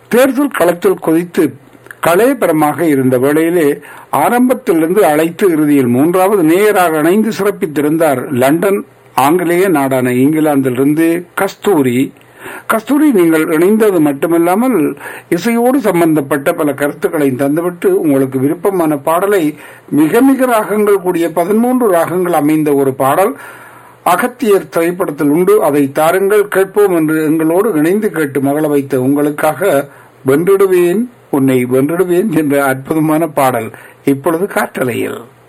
தேர்தல் களத்தில் கொதித்து கலையபரமாக இருந்த வேளையிலே ஆரம்பத்திலிருந்து அழைத்து இறுதியில் மூன்றாவது நேயராக இணைந்து சிறப்பித்திருந்தார் லண்டன் ஆங்கிலேய நாடான இங்கிலாந்திலிருந்து கஸ்தூரி கஸ்தூரி நீங்கள் இணைந்தது மட்டுமல்லாமல் இசையோடு சம்பந்தப்பட்ட பல கருத்துக்களை தந்துவிட்டு உங்களுக்கு விருப்பமான பாடலை மிக மிக ராகங்கள் கூடிய பதிமூன்று ராகங்கள் அமைந்த ஒரு பாடல் அகத்தியர் திரைப்படத்தில் உண்டு அதை தாருங்கள் கேட்போம் என்று எங்களோடு இணைந்து கேட்டு மகள வைத்த உங்களுக்காக வென்றிடுவேன் உன்னை வென்றிடுவேன் என்ற அற்புதமான பாடல் இப்பொழுது காற்றலையில்